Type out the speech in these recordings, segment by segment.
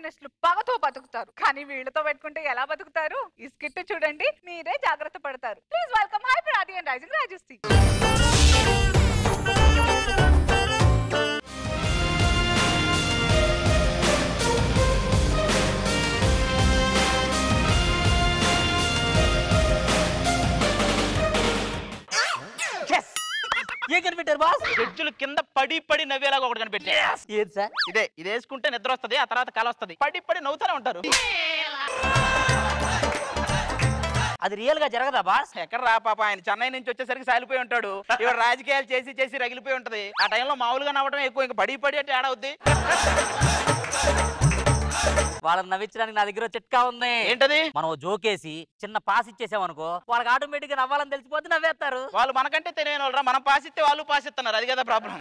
ఫ్యాక్షనిస్టులు పగతో బతుకుతారు కానీ వీళ్ళతో పెట్టుకుంటే ఎలా బతుకుతారు ఈ స్కిట్ చూడండి మీరే జాగ్రత్త పడతారు please welcome hyper and rising రాజశ్రీ ఏం కనిపెట్టారు బాస్ జడ్జులు కింద పడి పడి నవ్వేలాగా ఒకటి కనిపెట్టా ఏది సార్ ఇదే ఇది వేసుకుంటే నిద్ర వస్తది ఆ తర్వాత కల వస్తది పడి పడి నవ్వుతానే ఉంటారు అది రియల్ గా జరగదా బాస్ ఎక్కడ రా పాప ఆయన చెన్నై నుంచి వచ్చేసరికి సాలిపోయి ఉంటాడు ఇవాళ రాజకీయాలు చేసి చేసి రగిలిపోయి ఉంటది ఆ టైంలో మామూలుగా నవ్వడం ఎక్కువ ఇంకా పడి పడి అంటే ఏడవుద్ది వాళ్ళని నవ్వించడానికి నా దగ్గర ఓ చిట్కా ఉంది ఏంటది మనం ఓ జోకేసి చిన్న పాస్ ఇచ్చేసామనుకో వాళ్ళకి ఆటోమేటిక్ గా నవ్వాలని తెలిసిపోతే నవ్వేస్తారు వాళ్ళు మనకంటే తెలియని వాళ్ళరా మనం పాస్ ఇస్తే వాళ్ళు పాస్ ఇస్తున్నారు అది కదా ప్రాబ్లం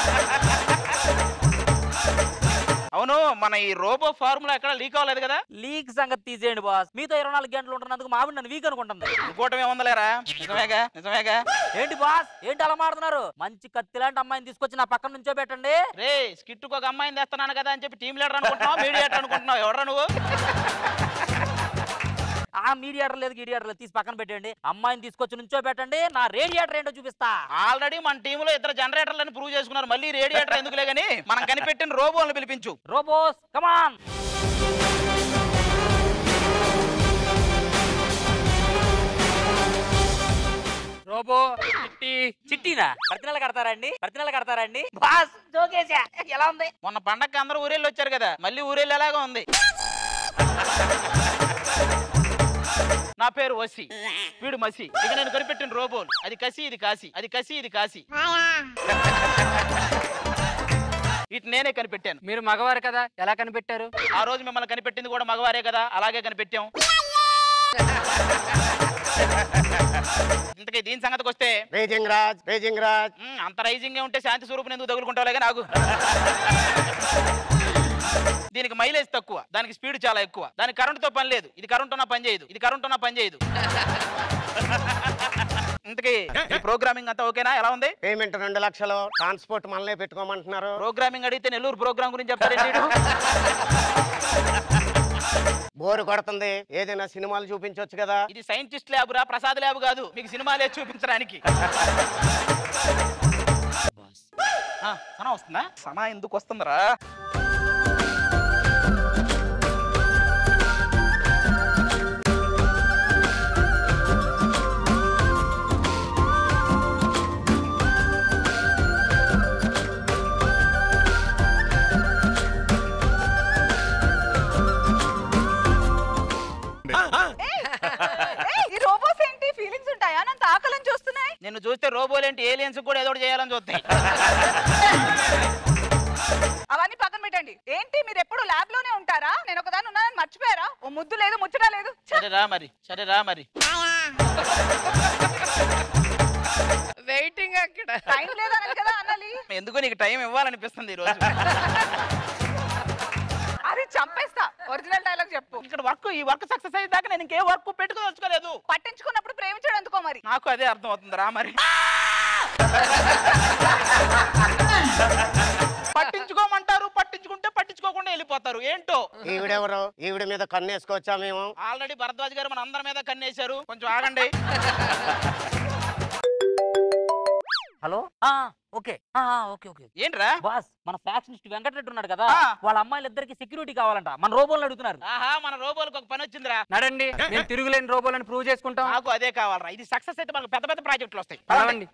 అవును మన ఈ రోబో ఫార్ములా ఎక్కడ లీక్ అవ్వలేదు కదా లీక్ సంగతి తీసేయండి బాస్ మీతో ఇరవై నాలుగు గంటలు ఉంటున్నందుకు మా ఆవిడ నన్ను వీక్ అనుకుంటుంది ఇంకోటం ఏముందలేరా నిజమేగా నిజమేగా ఏంటి బాస్ ఏంటి అలా మాడుతున్నారు మంచి కత్తి లాంటి అమ్మాయిని తీసుకొచ్చి నా పక్కన నుంచో పెట్టండి రే స్కిట్ ఒక అమ్మాయిని తెస్తున్నాను కదా అని చెప్పి టీం లీడర్ అనుకుంటున్నావు మీడియేటర్ అనుకుంటున్నావు ఎవరా నువ్వు ఆ మీడియాటర్ లేదు గీడియాటర్ లేదు తీసి పక్కన పెట్టండి అమ్మాయిని తీసుకొచ్చి నుంచో పెట్టండి నా రేడియేటర్ ఏంటో చూపిస్తా ఆల్రెడీ మన టీంలో ఇద్దరు జనరేటర్లను ప్రూవ్ చేసుకున్నారు మళ్ళీ రేడియేటర్ ఎందుకులే గానీ మనం కనిపెట్టిన రోబోలను పిలిపించు రోబోస్ కమాన్ రోబో చిట్టి చిట్టినా ప్రతి నెల కడతారండి ప్రతి నెల కడతారండి బాస్ జోకేసా ఎలా ఉంది మొన్న పండగకి అందరూ ఊరెళ్ళి వచ్చారు కదా మళ్ళీ ఊరెళ్ళేలాగా ఉంది నా పేరు వసి వీడు మసి ఇక నేను కనిపెట్టిన రోబోలు అది కసి ఇది కాసి అది కసి ఇది కాసి ఇటు నేనే కనిపెట్టాను మీరు మగవారు కదా ఎలా కనిపెట్టారు ఆ రోజు మిమ్మల్ని కనిపెట్టింది కూడా మగవారే కదా అలాగే కనిపెట్టాం ఇంతకీ దీని సంగతికి వస్తే రేజింగ్ రాజ్ రేజింగ్ రాజ్ మ్, అంత రైజింగ్ ఉంటే శాంతి స్వరూపం ఎందుకు తగులుకుంటావులేగా నాకు దీనికి మైలేజ్ తక్కువ దానికి స్పీడ్ చాలా ఎక్కువ దానికి కరెంటుతో పని లేదు ఇది కరెంట్ ఉన్నా పని చేయదు ఇది కరెంట్ ఉన్నా పని చేయదు ఇంతకీ ఈ ప్రోగ్రామింగ్ అంతా ఓకేనా ఎలా ఉంది పేమెంట్ రెండు లక్షలు ట్రాన్స్పోర్ట్ మనలే పెట్టుకోమంటున్నారు ప్రోగ్రామింగ్ అడిగితే నెల్లూరు ప్రోగ్రామ్ గురించి చెప్తారేంటి వీడు? బోరు కొడుతుంది ఏదైనా సినిమాలు చూపించవచ్చు కదా ఇది సైంటిస్ట్ ల్యాబ్ రా ప్రసాద్ ల్యాబ్ కాదు మీకు సినిమాలే చూపించడానికి ఆ, సనా వస్తుందా సనా ఎందుకు వస్తుందిరా ఏయ్, ఈ రోబోస్ ఏంటి ఫీలింగ్స్ ఉంటాయా నన్ను ఆకలని చూస్తున్నాయి నిన్ను చూస్తే రోబోలేంటి ఏలియన్స్ కూడా ఏదో ఒకటి చేయాలని చూస్తాయి అవన్నీ పక్కన పెట్టండి ఏంటి మీరు ఎప్పుడు ల్యాబ్ లోనే ఉంటారా నేను ఒకదాని ఉన్నానని మర్చిపోయారా ఓ ముద్దు లేదు ముచ్చట లేదు ఛ! సరే రా మరి సరే రా మరి వెయిటింగ్ అక్కడ టైం లేదనని కదా అనాలి ఎందుకో నీకు టైం ఇవ్వాలనిపిస్తుంది ఈ రోజు అది చంపేస్తా ఒరిజినల్ డైలాగ్ చెప్పు ఇక్కడ వర్క్ ఈ వర్క్ సక్సెస్ అయ్యే దాకా నేను ఇంకే వర్క్ పెట్టుకోదలుచుకోలేదు పట్టించుకున్నప్పుడు ప్రేమించడం ఎందుకో మరి నాకు అదే అర్థం అవుతుంది రా మరి పట్టించుకోమంటారు పట్టించుకుంటే పట్టించుకోకుండా వెళ్ళిపోతారు ఏంటో ఈవిడెవరు ఈవిడ మీద కన్నేసుకోవచ్చా మేము ఆల్రెడీ భరద్వాజ్ గారు మన అందరి మీద కన్నేశారు కొంచెం ఆగండి హలో ఆ ఓకే ఆ, ఆ, ఓకే ఓకే ఏంట్రా బాస్ మన ఫ్యాక్షనిస్ట్ వెంకటరెడ్డి ఉన్నాడు కదా ఆ. వాళ్ళ అమ్మాయిలు ఇద్దరికి సెక్యూరిటీ కావాలంట మన రోబోలను అడుగుతున్నారు ఆహా మన రోబోలకు ఒక పని వచ్చిందిరా నడండి నేను తిరుగులేని రోబోలని ప్రూవ్ చేసుకుంటాం నాకు అదే కావాలరా ఇది సక్సెస్ అయితే మనకు పెద్ద పెద్ద ప్రాజెక్టులు వస్తాయి పదవండి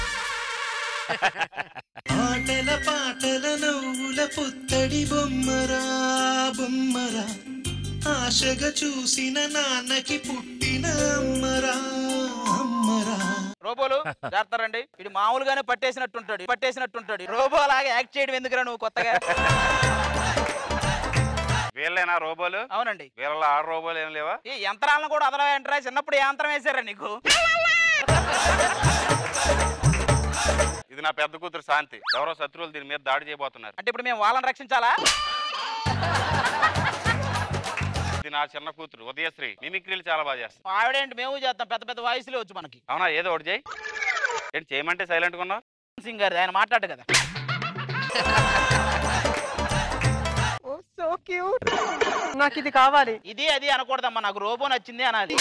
ఆటల పాటల నవ్వుల పుత్తడి బొమ్మరా బొమ్మరా ఆశగా చూసిన నాన్నకి పుట్టిన అమ్మరా అమ్మరా రోబోలు చేస్తారండి ఇది మామూలుగానే పట్టేసినట్టుంటాడు పట్టేసినట్టుంటాడు రోబో లాగా యాక్ట్ చేయడం ఎందుకురా నువ్వు కొత్తగా వీళ్ళేనా రోబోలు అవునండి వీళ్ళ ఆరు రోబోలు ఏం లేవా ఈ యంత్రాలను కూడా అదలా ఏంటరా చిన్నప్పుడు ఏ యంత్రం వేసారా నీకు ఇది నా పెద్ద కూతురు శాంతి ఎవరో శత్రువులు దీని మీద దాడి చేయబోతున్నారు అంటే ఇప్పుడు మేము వాళ్ళని రక్షించాలా ఇది నా చిన్న కూతురు ఉదయశ్రీ మిమిక్రీలు చాలా బాగా చేస్తాను ఆవిడేంటి మేము చేస్తాం పెద్ద పెద్ద వాయిస్లే వచ్చు మనకి అవునా ఏదో ఒకటి చేయి ఏంటి చేయమంటే సైలెంట్గా ఉన్నావు సింగర్ ఆయన మాట్లాడు కదా సో క్యూట్ నాకు ఇది కావాలి ఇది అది అనకూడదమ్మా నాకు రోబో నచ్చింది అనాలి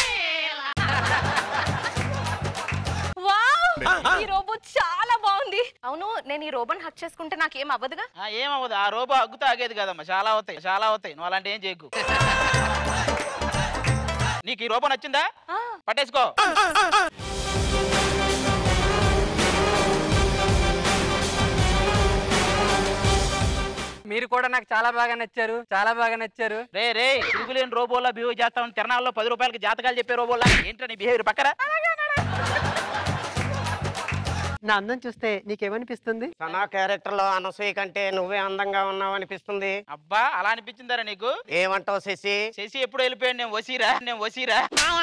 వావ్ ఈ రోబో చాలా బాగుంది అవును నేను ఈ రోబోని హక్ చేసుకుంటే నాకేం అవ్వదుగా ఆ, ఏమవ్వదు ఆ రోబో అగ్గుతా ఆగేది కదమ్మా చాలా అవుతాయి చాలా అవుతాయి నువ్వు అలాంటి ఏం చేయకు నీకు ఈ రోబో నచ్చిందా ఆ. పట్టేసుకో మీరు కూడా నాకు చాలా బాగా నచ్చారు చాలా బాగా నచ్చారు రే రే తిరుగులేని రోబోలా బిహేవ్ చేస్తామని తిరణాల్లో పది రూపాయలకి జాతకాలు చెప్పే రోబోలా ఏంటో నీ బిహేవియర్ పక్కన నా అందం చూస్తే నీకేమనిపిస్తుంది సనా క్యారెక్టర్ లో అనసూయ కంటే నువ్వే అందంగా ఉన్నావు అనిపిస్తుంది అబ్బా అలా అనిపించిందరా నీకు ఏమంటావు శశి శశి ఎప్పుడు వెళ్ళిపోయాడు నేను వసీరా నేను వసీరా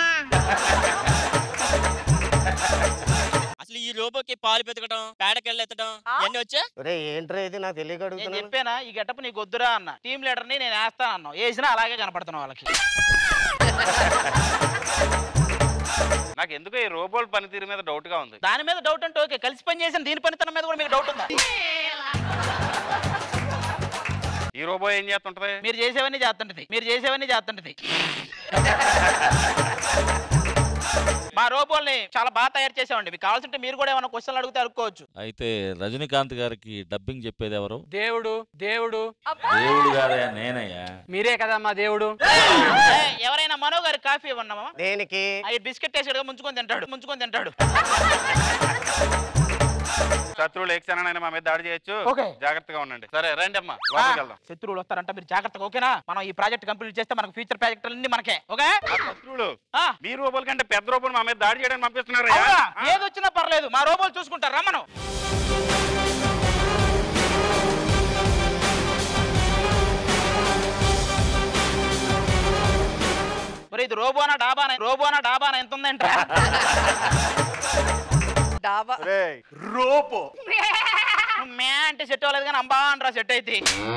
అసలు ఈ రోబోకి పాలు పెతకడం పేడకెళ్ళి ఎత్తడం ఇవన్నీ వచ్చా రే ఏంట్రా ఇది నాకు తెలియక నేను అడుగుతున్నాను చెప్పానా ఈ గెటప్ నీకు వద్దురా అన్న టీమ్ లీడర్ ని నేను వేస్తాను అన్నావు వేసినా అలాగే కనపడుతున్నావు వాళ్ళకి నాకు ఎందుకో ఈ రోబోల్ పనితీరు మీద డౌట్ గా ఉంది దాని మీద డౌట్ అంటే ఓకే కలిసి పని చేసిన దీని పనితనం మీద కూడా మీకు డౌట్ ఉందా ఈ రోబో ఏం చేస్తుంటది మీరు చేసేవన్నీ చేస్తుంటది మీరు చేసేవన్నీ చేస్తుంటది మా రోబోల్ని చాలా బాగా తయారు చేసామండి మీకు కావాల్సింటే మీరు కూడా ఏమైనా క్వశ్చన్లు అడిగితే అడుక్కోవచ్చు అయితే రజనీకాంత్ గారికి డబ్బింగ్ చెప్పేది ఎవరు దేవుడు దేవుడు దేవుడు గారే నేనయ్యా మీరే కదా మా దేవుడు ఏ, ఎవరైనా మనో గారి కాఫీ ఇవ్వన్నామా దేనికి అవి బిస్కెట్ వేసాడుగా ముంచుకొని తింటాడు ముంచుకొని తింటాడు శత్రువులు ఏ క్షణానైనా మా మీద దాడి చేయొచ్చు ఓకే. జాగ్రత్తగా ఉండండి సరే రండి అమ్మా లోపలికి వెళ్దాం శత్రువులు వస్తారంట మీరు జాగ్రత్తగా ఓకేనా మనం ఈ ప్రాజెక్ట్ కంప్లీట్ చేస్తే మనకు ఫ్యూచర్ ప్రాజెక్ట్ అన్ని మనకే ఓకే ఆ శత్రువులు ఆ, మీ రోబోల కంటే పెద్ద రోబోలు మా మీద దాడి చేయడానికి పంపిస్తున్నారు అవునా? ఏది వచ్చినా పర్లేదు మా రోబోలు చూసుకుంటారు రమ్మను మరి ఇది రోబోనా డాబానా రోబోనా డాబానా ఎంత ఉందంట డాబా రోబో మే అంటే సెట్ అవ్వలేదు కానీ అంబా అంటారా సెట్ అయితే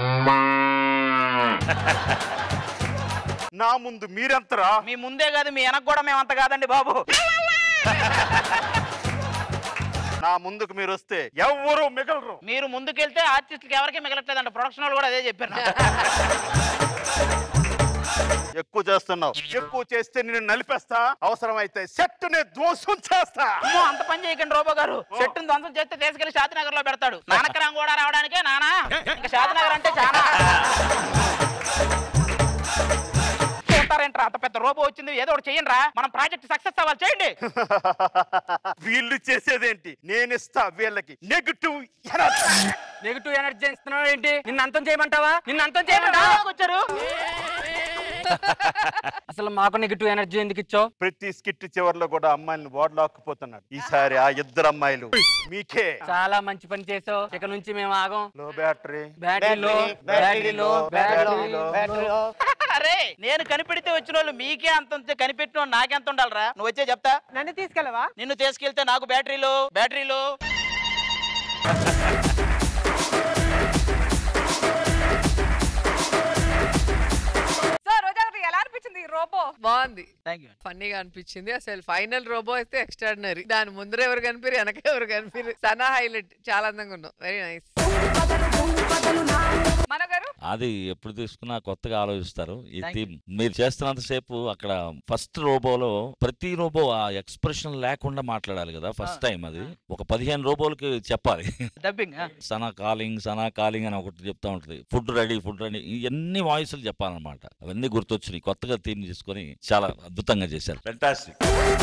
నా ముందు మీరెంతరా మీ ముందే కాదు మీ వెనక కూడా మేము అంత కాదండి బాబు నా ముందుకు మీరు వస్తే ఎవ్వరూ మిగలరు మీరు ముందుకెళ్తే ఆర్టిస్టులకి ఎవరికి మిగలట్లేదంట ప్రొడక్షన్ వాళ్ళు కూడా అదే చెప్పారు నాకు. ఎక్కువ చేస్తున్నావు ఎక్కువ చేస్తే నేను నలిపేస్తా అవసరమైతే సెట్ ని ధ్వంసం చేస్తా అమ్మో, అంత పని చేయకండి రోబో గారు చెట్టును ధ్వంసం చేస్తే తీసుకెళ్లి శాంతినగర్ లో పెడతాడు నానకరం కూడా రావడానికే నానా ఇంకా శాంతినగర్ అంటే చాలా చూస్తారేంట్రా అంత పెద్ద రోబో వచ్చింది ఏదో ఒకటి చెయ్యండి రా మనం ప్రాజెక్ట్ సక్సెస్ అవ్వాలి చేయండి వీళ్ళు చేసేదేంటి నేను ఇస్తా వీళ్ళకి నెగటివ్ నెగిటివ్ ఎనర్జీ ఇస్తున్నావు ఏంటి నిన్ను అంతం చేయమంటావా నిన్ను అంతం చేయమంటావా వచ్చారు అసలు మాకు నెగిటివ్ ఎనర్జీ ఎందుకు ఇచ్చావు ప్రతి స్కిట్ చివర్లో కూడా అమ్మాయిని ఓడలాక్కుపోతున్నాడు ఈసారి ఆ ఇద్దరు అమ్మాయిలు మీకే చాలా మంచి పని చేసావు ఇక నుంచి మేము ఆగం లో బ్యాటరీ బ్యాటరీలో బ్యాటరీలో బ్యాటరీలో బ్యాటరీలో అరే నేను కనిపెడితే వచ్చిన వాళ్ళు మీకే అంత ఉంటే కనిపెట్టిన వాళ్ళు నాకెంత ఉండాలిరా నువ్వు వచ్చే చెప్తా నన్ను తీసుకెళ్ళవా నిన్ను తీసుకెళ్తే నాకు బ్యాటరీలో బ్యాటరీలో సో రోజా గారు ఎలా అనిపించింది ఈ రోబో బాగుంది థ్యాంక్ యూ ఫన్నీగా అనిపించింది అసలు ఫైనల్ రోబో అయితే ఎక్స్ట్రాడినరీ దాని ముందర ఎవరు కనిపిరు వెనక ఎవరు కనిపిరు సనా హైలైట్ చాలా అందంగా ఉన్నావు వెరీ నైస్ మన గారు అది ఎప్పుడు తీసుకున్నా కొత్తగా ఆలోచిస్తారు ఈ Thank థీమ్ మీరు చేస్తున్నంత సేపు అక్కడ ఫస్ట్ రోబోలో ప్రతి రోబో ఆ ఎక్స్ప్రెషన్ లేకుండా మాట్లాడాలి కదా ఫస్ట్ టైం అది ఒక పదిహేను రోబోలకి చెప్పాలి dubbing Sana calling Sana calling అని ఒకటి చెప్తా ఉంటుంది ఫుడ్ రెడీ ఫుడ్ రెడీ ఇవన్నీ వాయిస్లు చెప్పాలన్నమాట అవన్నీ గుర్తొచ్చినాయి కొత్తగా థీమ్ తీసుకొని చాలా అద్భుతంగా చేశారు ఫెంటాస్టిక్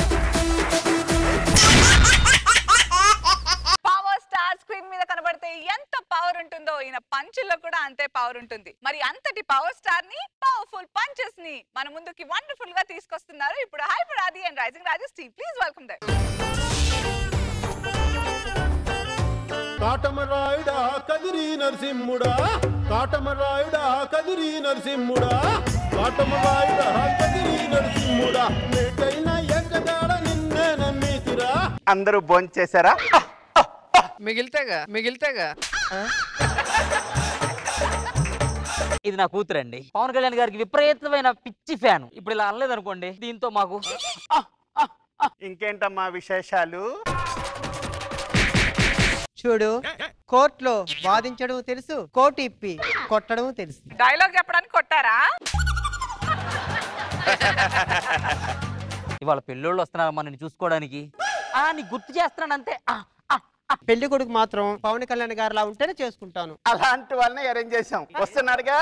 పవర్ స్టార్ స్క్రీన్ మీద కనబడితే ఎంత పవర్ ఉంటుందో ఈయన పంచుల్లో కూడా అంతే పవర్ ఉంటుంది మరి అంతటి పవర్ స్టార్ ని పవర్ఫుల్ పంచెస్ ని మన ముందుకి వండర్ఫుల్ గా తీసుకొస్తున్నారు ఇప్పుడు hyper Aadi and rising Rajesh టీ ప్లీజ్ వెల్కమ్ దర్ కాటమరాయుడా కదిరి నరసింహుడా కాటమరాయుడా కదిరి నరసింహుడా కాటమరాయుడా కదిరి నరసింహుడా నేటైన ఎక్కదాడ నిన్నే నమ్మితిరా అందరూ భోంచేశారా మిగిలితేగా మిగిలితేగా ఇది నా కూతురండి పవన్ కళ్యాణ్ గారికి విపరీతమైన పిచ్చి ఫ్యాన్ ఇప్పుడు ఇలా అనలేదు అనుకోండి దీంతో మాకు ఇంకేంటమ్మా విశేషాలు చూడు కోర్టులో వాదించడం తెలుసు కోర్టు ఇప్పి కొట్టడం తెలుసు డైలాగ్ చెప్పడానికి కొట్టారా ఇవాళ పెళ్ళోళ్ళు వస్తున్నారమ్మా నేను చూసుకోవడానికి ఆ నీ గుర్తు చేస్తున్నాను అంతే ఆ, పెళ్లి కొడుకు మాత్రం పవన్ కళ్యాణ్ గారిలా ఉంటేనే చేసుకుంటాను అలాంటి వాళ్ళని అరేంజ్ చేసాం వస్తున్నాడుగా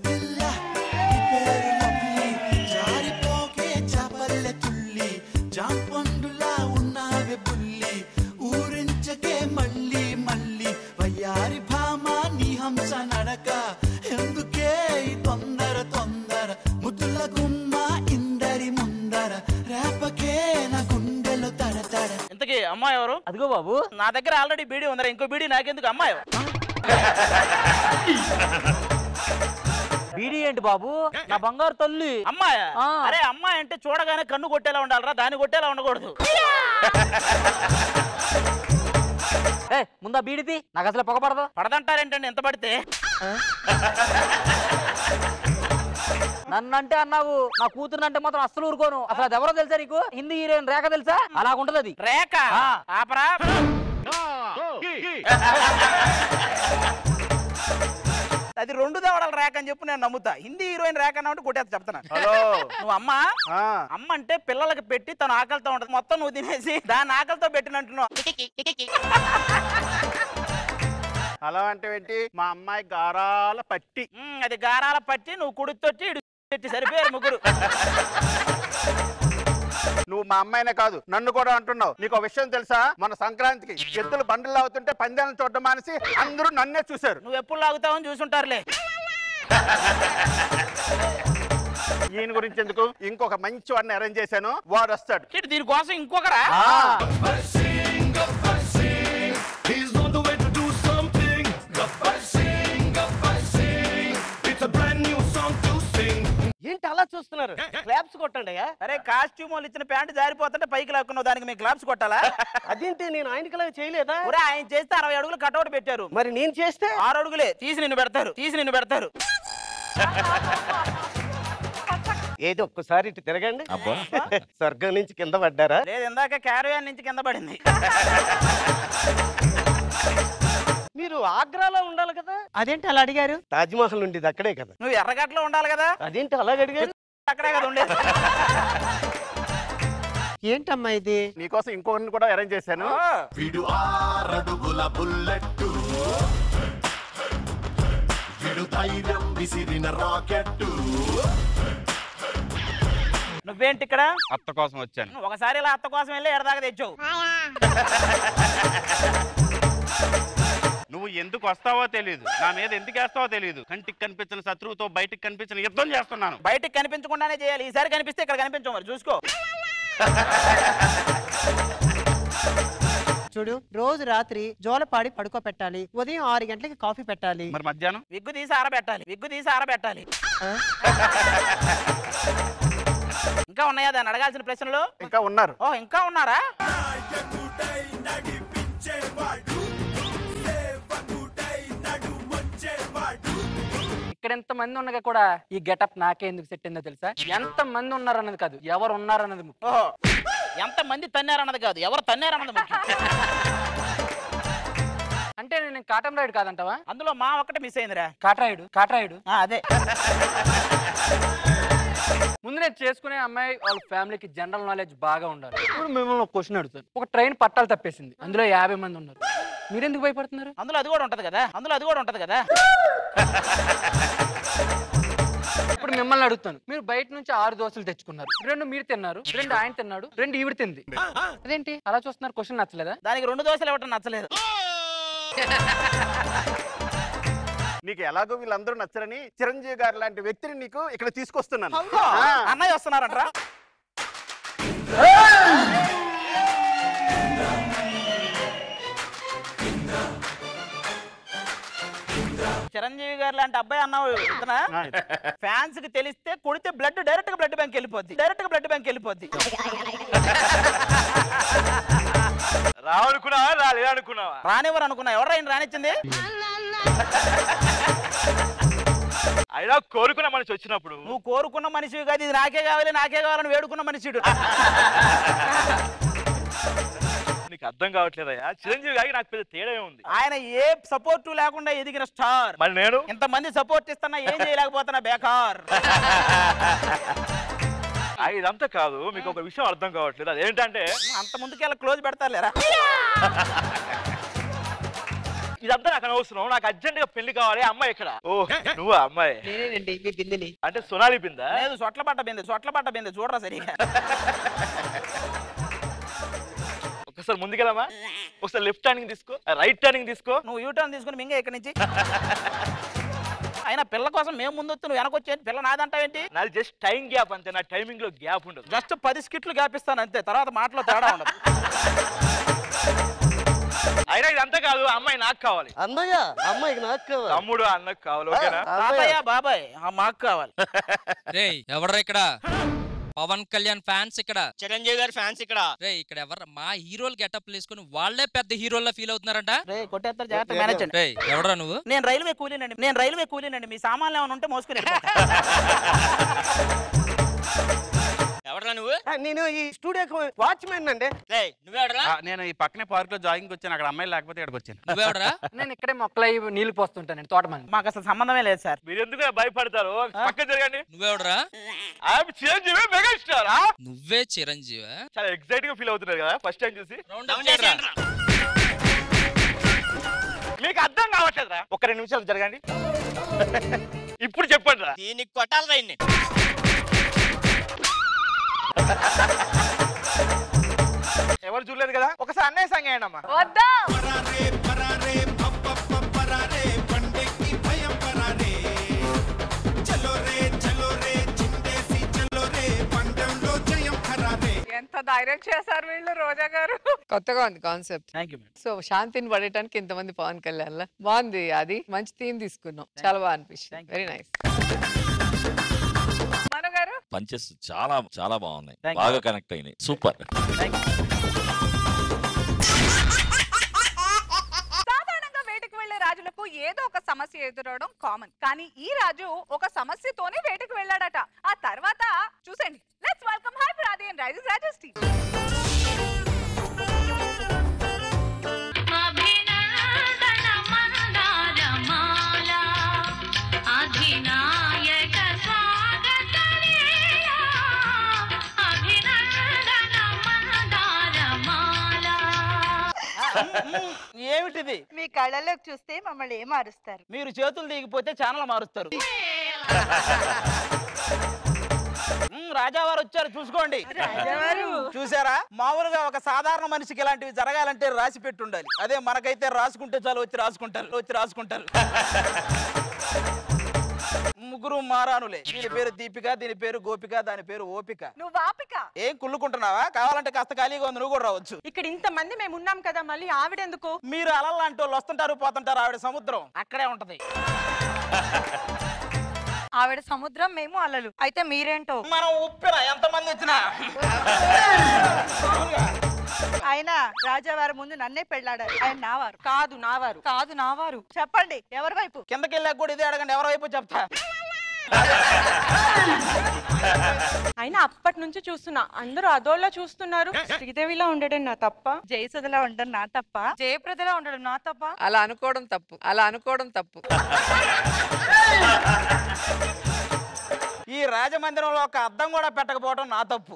జారిపోకే చాపల్లె తుల్లి జాంపండులా ఉన్నావే పుల్లి ఊరించకే మళ్ళీ మళ్ళీ వయ్యారి భామ నీ హంస నడక ఎందుకే ఈ తొందర తొందర ముద్దుల గుమ్మ ఇందరి ముందర రేపకే నా గుండెలో తడతడ ఇంతకీ అమ్మాయి ఎవరు అదిగో బాబు నా దగ్గర ఆల్రెడీ బీడీ ఉందరా ఇంకో బీడీ నాకెందుకు అమ్మాయి బీడీ ఏంటి బాబు నా బంగారు తల్లి అమ్మాయి ఆ. అరే అమ్మాయి అంటే చూడగానే కన్ను కొట్టేలా ఉండాలిరా దాన్ని కొట్టేలా ఉండకూడదు ఏ ముందా బీడిది నాకు అసలు పొగ పడదు పడదంటారేంటండి ఎంత పడితే నన్నంటే అన్నావు నా కూతురు అంటే మాత్రం అస్సలు ఊరుకోను అసలు అది ఎవరో తెలుసా నీకు హిందీ హీరోయిన్ రేఖ తెలుసా అలాగుంటది అది రేఖ ఆ. ఆపరా అది రెండు దవడల రేఖ అని చెప్పి నేను నమ్ముతా హిందీ హీరోయిన్ రేఖ అన్నట్టు కొట్టేస్తా చెప్తాను హలో నువ్వు అమ్మ అమ్మ అంటే పిల్లలకి పెట్టి తను ఆకలితో ఉంటది మొత్తం నువ్వు తినేసి దాని ఆకలితో పెట్టినట్టున్నావు అలా అంటే ఏంటి మా అమ్మాయి గారాల పట్టి ఉమ్, అది గారాల పట్టి నువ్వు కుడితొచ్చి ఇడు పెట్టి సరిపోయారు ముగ్గురు నువ్వు మా అమ్మాయినే కాదు నన్ను కూడా అంటున్నావు నీకు ఒక విషయం తెలుసా మన సంక్రాంతికి ఎద్దులు బండ్లు అవుతుంటే పందాలను చూడడం మానేసి అందరూ నన్నే చూశారు నువ్వు ఎప్పుడు లాగుతావని చూసుంటారులే ఈయన గురించి ఎందుకు ఇంకొక మంచి వాడిని అరేంజ్ చేశాను వాడు వస్తాడు ఇటు దీనికోసం ఇంకొకరా He's on the way to do something. Gabbar sing, gabbar sing. It's a brand new song to sing. ఏంటి అలా చూస్తున్నారు క్లాప్స్ కొట్టండి అరే కాస్ట్యూమ్ వాళ్ళు ఇచ్చిన ప్యాంట్ జారిపోతుంటే పైకి లాక్కున్నావు దానికి మేము క్లాప్స్ కొట్టాలా అదేంటి నేను ఆయనకి చేయలేదా ఒరే ఆయన చేస్తే అరవై అడుగులు కటౌట్ పెట్టారు మరి నేను చేస్తే ఆరు అడుగులే తీసి నిన్ను పెడతారు తీసి నిన్ను పెడతారు ఏది ఒక్కసారి ఇటు తిరగండి అబ్బా. స్వర్గం నుంచి కింద పడ్డారా లేదు ఇందాక క్యారవాన్ నుంచి కింద పడింది మీరు ఆగ్రాలో ఉండాలి కదా అదేంటి అలా అడిగారు తాజ్మహల్ ఉండేది అక్కడే కదా నువ్వు ఎర్రగట్లో ఉండాలి కదా అదేంటి అలాగ అడిగారు అక్కడే కదా ఉండేది ఏంటమ్మా ఇది నీకోసం ఇంకొకరిని కూడా అరేంజ్ చేశాను విడు ఆరడుగుల బుల్లెట్టు విడు ధైర్యం విసిరిన రాకెట్టు నువ్వేంటి ఇక్కడ అత్త కోసం వచ్చాను ఒకసారి ఇలా అత్త కోసం వెళ్ళి ఎడదాకా తెచ్చావు నువ్వు ఎందుకు వస్తావో తెలియదు నా మీద ఎందుకు వేస్తావో తెలియదు కంటికి కనిపించిన శత్రువుతో బయటికి కనిపించిన యుద్ధం చేస్తున్నాను బయటికి కనిపించకుండానే చేయాలి ఈసారి కనిపిస్తే ఇక్కడ కనిపించవు మరి చూసుకో చూడు రోజు రాత్రి జోలపాడి పడుకోబెట్టాలి ఉదయం ఆరు గంటలకి కాఫీ పెట్టాలి మరి మధ్యాహ్నం విగ్గు తీసి ఆరబెట్టాలి విగ్గు తీసి ఆరబెట్టాలి ఇంకా ఉన్నాయా దాన్ని అడగాల్సిన ప్రశ్నలు ఇంకా ఉన్నారు ఓ ఇంకా ఉన్నారా ఇక్కడ ఎంత మంది ఉండగా కూడా ఈ గెటప్ నాకే ఎందుకు సెట్ అయిందో తెలుసా ఎంత మంది ఉన్నారన్నది కాదు ఎవరు ఉన్నారన్నది ముఖ్యం ఓహో ఎంత మంది తన్నారన్నది కాదు ఎవరు తన్నారన్నది ముఖ్యం అంటే నేను కాటం రాయుడు కాదంటావా అందులో మా ఒక్కటే మిస్ అయిందిరా కాటరాయుడు కాటరాయుడు ఆ, అదే ముందు నేను చేసుకునే అమ్మాయి వాళ్ళ ఫ్యామిలీకి జనరల్ నాలెడ్జ్ బాగా ఉండాలి ఇప్పుడు మిమ్మల్ని ఒక క్వశ్చన్ అడుగుతాను ఒక ట్రైన్ పట్టాలు తప్పేసింది అందులో యాభై మంది ఉన్నారు మీరెందుకు భయపడుతున్నారు అందులో అది కూడా ఉంటది కదా అందులో అది కూడా ఉంటది కదా ఇప్పుడు మిమ్మల్ని అడుగుతాను మీరు బయట నుంచి ఆరు దోశలు తెచ్చుకున్నారు రెండు మీరు తిన్నారు రెండు ఆయన తిన్నాడు రెండు ఈవిడ తింది అదేంటి అలా చూస్తున్నారు క్వశ్చన్ నచ్చలేదా దానికి రెండు దోశలు ఇవ్వటం నచ్చలేదు నీకు ఎలాగో వీళ్ళందరూ నచ్చరని చిరంజీవి గారు లాంటి వ్యక్తిని నీకు ఇక్కడ తీసుకొస్తున్నాను అమ్మో, ఆ. అన్నయ్య వస్తున్నారంట్రా చిరంజీవి గారు లాంటి అబ్బాయి అన్నావు ఇతనా ఫ్యాన్స్ కి తెలిస్తే కొడితే బ్లడ్ డైరెక్ట్ గా బ్లడ్ బ్యాంక్ వెళ్ళిపోద్ది డైరెక్ట్ గా బ్లడ్ బ్యాంక్ వెళ్ళిపోద్ది రావనుకున్నావా రాలేదనుకున్నావా రానివ్వరు అనుకున్నా ఎవరు ఆయన రానిచ్చింది అయినా కోరుకున్న మనిషి వచ్చినప్పుడు నువ్వు కోరుకున్న మనిషివి కాదు ఇది నాకే కావాలి నాకే కావాలని వేడుకున్న మనిషిడు నీకు నీకు అర్థం కావట్లేదయ్యా చిరంజీవి గారికి నాకు పెద్ద తేడా ఉంది ఆయన ఏ సపోర్ట్ లేకుండా ఎదిగిన స్టార్ మరి నేను ఇంతమంది సపోర్ట్ ఇస్తున్నా ఏం చేయలేకపోతున్నా బేకార్ ఆ, ఇదంతా కాదు మీకు ఒక విషయం అర్థం కావట్లేదు అదేంటంటే అంత ముందుకెళ్ళి క్లోజ్ పెడతారులేరా ఇదంతా నాకు అనవసరం నాకు అర్జెంట్ గా పెళ్లి కావాలి ఆ అమ్మాయి ఇక్కడ ఓ నువ్వా అమ్మాయి నేనేనండి మీ బిందెని అంటే సొనాలి బిందా లేదు సొట్ల పట్ట బిందె సొట్ల పట్ట బిందె చూడరా సరిగా ఒకసారి ముందుకెళ్ళమా ఒకసారి లెఫ్ట్ టర్నింగ్ తీసుకో రైట్ టర్నింగ్ తీసుకో నువ్వు యూటర్న్ తీసుకుని మింగే ఇక్కడి నుంచి అయినా పిల్ల కోసం మేము ముందు వస్తే నువ్వు వెనకొచ్చేది పిల్ల నాదంటావేంటి నాది జస్ట్ టైం గ్యాప్ అంతే నా టైమింగ్ లో గ్యాప్ ఉండదు జస్ట్ పది స్కిట్లు గ్యాప్ ఇస్తాను అంతే తర్వాత మాటలో తేడా ఉండదు అయినా ఇదంతా కాదు ఆ అమ్మాయి నాకు కావాలి అన్నయ్య అమ్మాయికి నాకు కావాలి తమ్ముడు అన్నకు కావాలి ఓకేనా తాతయ్య బాబాయ్ ఆ మాకు కావాలి రే ఎవడ్రా ఇక్కడ పవన్ కళ్యాణ్ ఫ్యాన్స్ ఇక్కడ చిరంజీవి గారి ఫ్యాన్స్ ఇక్కడ రే ఇక్కడ ఎవరు మా హీరోలు గెటప్ వేసుకుని వాళ్ళే పెద్ద హీరోల్లా ఫీల్ అవుతున్నారంట రే కొట్టేస్తారు జాగ్రత్త మేనేజ్ రే ఎవడరా నువ్వు నేను రైల్వే కూలీనండి నేను రైల్వే కూలీనండి మీ సామాన్లు ఏమైనా ఉంటే మోసుకుని ఎవడరా నువ్వు నేను ఈ స్టూడియోకి వాచ్మెన్ అండి నువ్వెవడరా ఆ, నేను ఈ పక్కనే పార్క్ లో జాగింగ్ వచ్చాను అక్కడ అమ్మాయి లేకపోతే ఇక్కడికి వచ్చాను నువ్వెవడరా నేను ఇక్కడే మొక్కలు అవి నీళ్లు పోస్తుంటాను నేను తోటమని మాకు అసలు సంబంధమే లేదు సార్ మీరు ఎందుకు భయపడతారు పక్కన జరగండి నువ్వెవడరా ఐఎమ్ చిరంజీవి మెగాస్టార్ నువ్వే చిరంజీవి చాలా ఎక్సైట్ గా ఫీల్ అవుతున్నారు కదా ఫస్ట్ టైం చూసి మీకు అర్థం కావట్లేదురా ఒక రెండు నిమిషాలు జరగండి ఇప్పుడు చెప్పండి రా దీనికి కొట్టాలరా ఇన్ని ఎవరు చూడలేదు కదా ఒకసారి అన్నయ్య సంగ వేయండి అమ్మా వద్దా ఎంత ధైర్యం చేశారు వీళ్ళు రోజా గారు కొత్తగా ఉంది కాన్సెప్ట్ థ్యాంక్ యూ సో శాంతిని పడటానికి ఇంతమంది పవన్ కళ్యాణ్ లా బాగుంది అది మంచి థీమ్ తీసుకున్నాం చాలా బాగా అనిపించింది వెరీ నైస్ మను గారు పంచెస్ చాలా చాలా బాగున్నాయి Thank you. బాగా కనెక్ట్ అయినాయి సూపర్ సాధారణంగా వేటకు వెళ్లే రాజులకు ఏదో ఒక సమస్య ఎదురవడం కామన్ కానీ ఈ రాజు ఒక సమస్యతోనే వేటకు వెళ్ళాడట ఆ తర్వాత చూసండి let's welcome hyper and raises రాజస్టీ అధినాయక స్వాగత అభినందన మందారమాల ఏమిటిది మీ కళ్ళలోకి చూస్తే మమ్మల్ని ఏం మారుస్తారు మీరు చేతులు దిగిపోతే ఛానల్ మారుస్తారు మ్మ్, రాజావారు వచ్చారు చూసుకోండి రాజావారు. చూసారా మామూలుగా ఒక సాధారణ మనిషికి ఇలాంటివి జరగాలంటే రాసి పెట్టి ఉండాలి అదే మనకైతే రాసుకుంటే చాలు వచ్చి రాసుకుంటారు వచ్చి రాసుకుంటారు ముగ్గురు మారానులే దీని పేరు దీపిక దీని పేరు గోపిక దాని పేరు ఓపిక నువ్వు వాపిక ఏం కుళ్ళుకుంటున్నావా కావాలంటే కాస్త ఖాళీగా ఉంది నువ్వు కూడా రావచ్చు ఇక్కడ ఇంతమంది మేము ఉన్నాం కదా మళ్ళీ ఆవిడెందుకు మీరు అలల్లాంటి వాళ్ళు వస్తుంటారు పోతుంటారు ఆవిడ సముద్రం అక్కడే ఉంటది ఆవిడ సముద్రం మేము అలలు అయితే మీరేంటో మనం ఉప్పిన ఎంతమంది వచ్చినా అయినా రాజావారి ముందు నన్నే పెళ్ళాడారు ఆయన నావారు కాదు నావారు కాదు నావారు చెప్పండి ఎవరి వైపు కిందకి వెళ్ళాక కూడా ఇదే అడగండి ఎవరి వైపు చెప్తా అయినా అప్పటి నుంచి చూస్తున్నా అందరూ అదోళ్ళ చూస్తున్నారు శ్రీదేవిలా ఉండడం నా తప్ప జయసుధలా ఉండడం నా తప్ప జయప్రదలా ఉండడం నా తప్ప అలా అనుకోవడం తప్పు అలా అనుకోవడం తప్పు ఈ రాజమందిరంలో ఒక అద్దం కూడా పెట్టకపోవడం నా తప్పు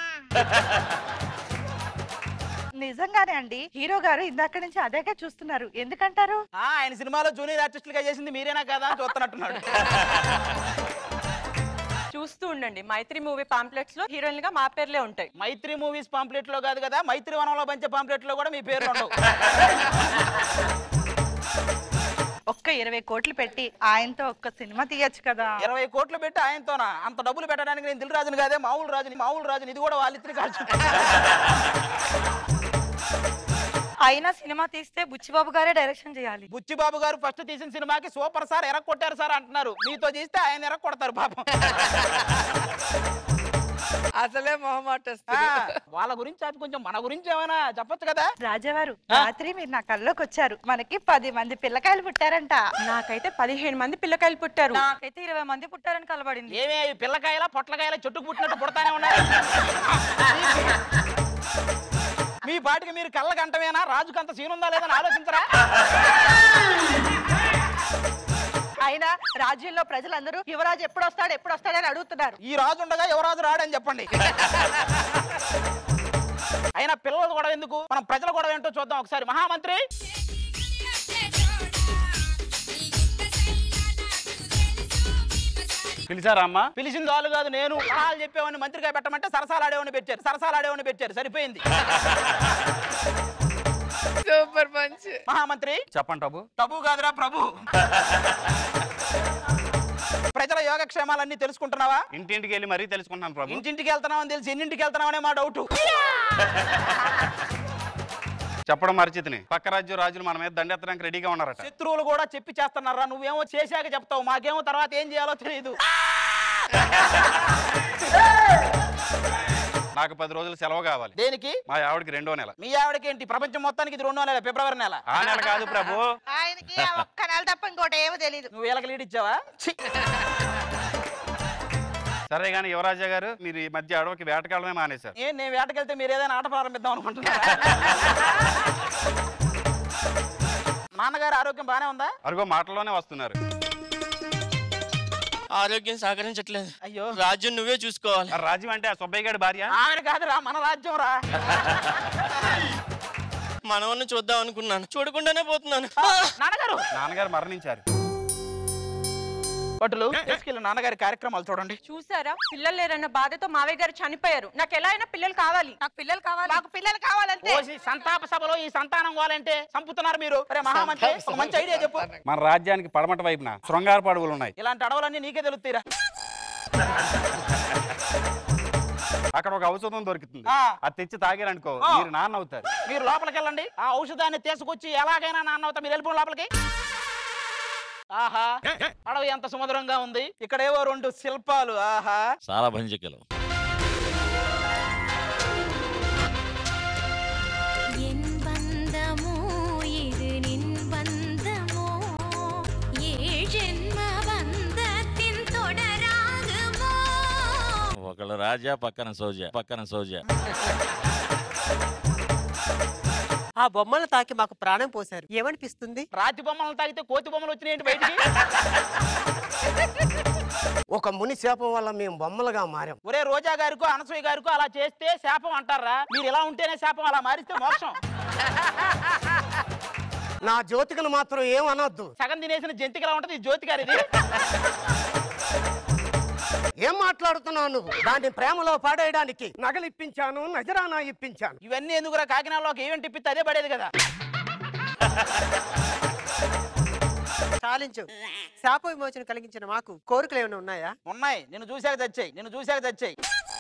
నిజంగానే అండి హీరో గారు ఇందాక నుంచి అదేగా చూస్తున్నారు ఎందుకంటారు ఆ, ఆయన సినిమాలో జూనియర్ ఆర్టిస్టులుగా చేసింది మీరేనా కదా అని చూస్తున్నట్టున్నాడు చూస్తూ ఉండండి మైత్రి మూవీ పాంప్లెట్స్ లో హీరోయిన్ గా మా పేర్లే ఉంటాయి మైత్రి మూవీస్ పాంప్లెట్ లో కాదు కదా మైత్రి వనంలో పంచే పాంప్లెట్ లో కూడా మీ పేర్లు ఉండవు ఒక్క ఇరవై కోట్లు పెట్టి ఆయనతో ఒక్క సినిమా తీయచ్చు కదా ఇరవై కోట్లు పెట్టి ఆయనతోనా అంత డబ్బులు పెట్టడానికి నేను దిల్ రాజుని కాదే మామూలు రాజుని మామూలు రాజుని ఇది కూడా వాళ్ళిద్దరి కాల్చు అయినా సినిమా తీస్తే బుచ్చిబాబు గారే డైరెక్షన్ చేయాలి బుచ్చిబాబు గారు ఫస్ట్ తీసిన సినిమాకి సూపర్ సార్ ఎరక్ కొట్టారు సార్ అంటున్నారు మీతో చేస్తే ఆయన ఎరక్ కొడతారు పాపం అసలే మొహమాట ఆ, వాళ్ళ గురించి ఆపి కొంచెం మన గురించి ఏమైనా చెప్పొచ్చు కదా రాజావారు రాత్రి మీరు నా కల్లోకి వచ్చారు మనకి పది మంది పిల్లకాయలు పుట్టారంట నాకైతే పదిహేను మంది పిల్లకాయలు పుట్టారు నాకైతే ఇరవై మంది పుట్టారని కలబడింది ఏమే ఈ పిల్లకాయల పొట్లకాయల చెట్టుకు పుట్టినట్టు పుడతానే ఉన్నారు మీ పాటికి మీరు కళ్ళ గంటమేనా రాజుకు అంత సీన్ ఉందా లేదని ఆలోచించరా అయినా రాజ్యంలో ప్రజలందరూ యువరాజు ఎప్పుడు వస్తాడు ఎప్పుడు వస్తాడని అడుగుతున్నారు ఈ రాజు ఉండగా యువరాజు రాడని చెప్పండి అయినా పిల్లలు కూడా ఎందుకు మనం ప్రజల కూడా ఏంటో చూద్దాం ఒకసారి మహామంత్రి పిలిచారా అమ్మా పిలిచింది వాళ్ళు కాదు నేను సలహాలు చెప్పేవాడిని మంత్రిగా పెట్టమంటే సరసాలు ఆడేవాడిని పెట్టారు సరసాలు ఆడేవాడిని పెట్టారు సరిపోయింది సూపర్ పంచ్ మహామంత్రి చెప్పండి బాబు టబు కాదురా ప్రభు ప్రజల యోగక్షేమాలన్నీ తెలుసుకుంటున్నావా ఇంటింటికి వెళ్ళి మరీ తెలుసుకుంటున్నాను ప్రభు ఇంటింటికి వెళ్తున్నావని తెలిసి ఎన్నింటికి వెళ్తున్నావనే మా డౌట్ చెప్పడం మరిచితిని పక్క రాజ్యం రాజులు మన మీద దండెత్తడానికి రెడీగా ఉన్నారట శత్రువులు కూడా చెప్పి చేస్తున్నారా నువ్వేమో చేశాక చెప్తావు మాకేమో తర్వాత ఏం చేయాలో తెలియదు నాకు పది రోజులు సెలవు కావాలి దేనికి మా ఆవిడకి రెండో నెల మీ ఆవిడకి ఏంటి ప్రపంచం మొత్తానికి ఇది రెండో నెల ఫిబ్రవరి నెల ఆ నెల కాదు ప్రభు ఆయనకి ఆ ఒక్క నెల తప్ప ఇంకోటి ఏమో తెలియదు నువ్వు వీళ్ళకి లీడ్ ఇచ్చావా ఛీ! సరే కానీ యువరాజా గారు మీరు ఈ మధ్య అడవికి వేటకాలమే మానేశారు ఏం నేను వేటకెళ్తే మీరు ఏదైనా ఆట ప్రారంభిద్దాం అనుకుంటున్నారా నాన్నగారు ఆరోగ్యం బానే ఉందా అరుగో మాటల్లోనే వస్తున్నారు ఆరోగ్యం సహకరించట్లేదు అయ్యో రాజ్యం నువ్వే చూసుకోవాలి ఆ రాజ్యం అంటే ఆ సుబ్బయ్య గారి భార్య ఆవిడ కాదురా మన రాజ్యం రా మనవన్ని చూద్దాం అనుకున్నాను చూడకుండానే పోతున్నాను నాన్నగారు నాన్నగారు మరణించారు పట్టులు తీసుకెళ్ళి నాన్నగారి కార్యక్రమాలు చూడండి చూసారా పిల్లలు లేరన్న బాధతో మావయ్య గారు చనిపోయారు నాకు ఎలా అయినా పిల్లలు కావాలి నాకు పిల్లలు కావాలి నాకు పిల్లలు కావాలంటే ఓసి సంతాప సభలో ఈ సంతానం కావాలంటే చంపుతున్నారు మీరు అరే మహామంత్రి ఒక మంచి ఐడియా చెప్పు మన రాజ్యానికి పడమట వైపున శృంగార పడవులు ఉన్నాయి ఇలాంటి అడవులన్నీ నీకే తెలుస్తాయిరా అక్కడ ఒక ఔషధం దొరుకుతుంది ఆ. అది తెచ్చి తాగారనుకో ఆ. మీరు నాన్న అవుతారు మీరు లోపలికి వెళ్ళండి ఆ ఔషధాన్ని తీసుకొచ్చి ఎలాగైనా నాన్న అవుతా మీరు వెళ్ళిపోండి లోపలికి ఆహా అడవి ఎంత సుమధురంగా ఉంది ఇక్కడేవో రెండు శిల్పాలు ఆహా చాలా భంజికలు என் பந்தமோ இது நின் பந்தமோ ஏழ் ஜென்ம பந்தத்தின் தொடராகுமோ ఒకళ్ళు రాజా పక్కన సోజా పక్కన సోజా ఆ బొమ్మలు తాకి మాకు ప్రాణం పోశారు ఏమనిపిస్తుంది రాతి బొమ్మలను తాగితే కోతి బొమ్మలు వచ్చినాయంటి బయటికి ఒక ముని శాపం వల్ల మేము బొమ్మలుగా మారాం ఒరే రోజా గారికో అనసూయ గారికో అలా చేస్తే శాపం అంటారా మీరు ఇలా ఉంటేనే శాపం అలా మారిస్తే మోక్షం నా జ్యోతికను మాత్రం ఏం అనొద్దు సగం తినేసిన జంతికలా ఉంటది ఈ జ్యోతి గారిది ఏం మాట్లాడుతున్నావు నువ్వు దాన్ని ప్రేమలో పాడేయడానికి నగలు ఇప్పించాను నజరానా ఇప్పించాను ఇవన్నీ ఎందుకురా కాకినాడలో ఒక ఈవెంట్ ఇప్పిస్తే అదే పడేది కదా చాలించు శాప విమోచన కలిగించిన మాకు కోరికలు ఏమైనా ఉన్నాయా ఉన్నాయి నేను చూశాక తెచ్చాయి నేను చూశాక తెచ్చాయి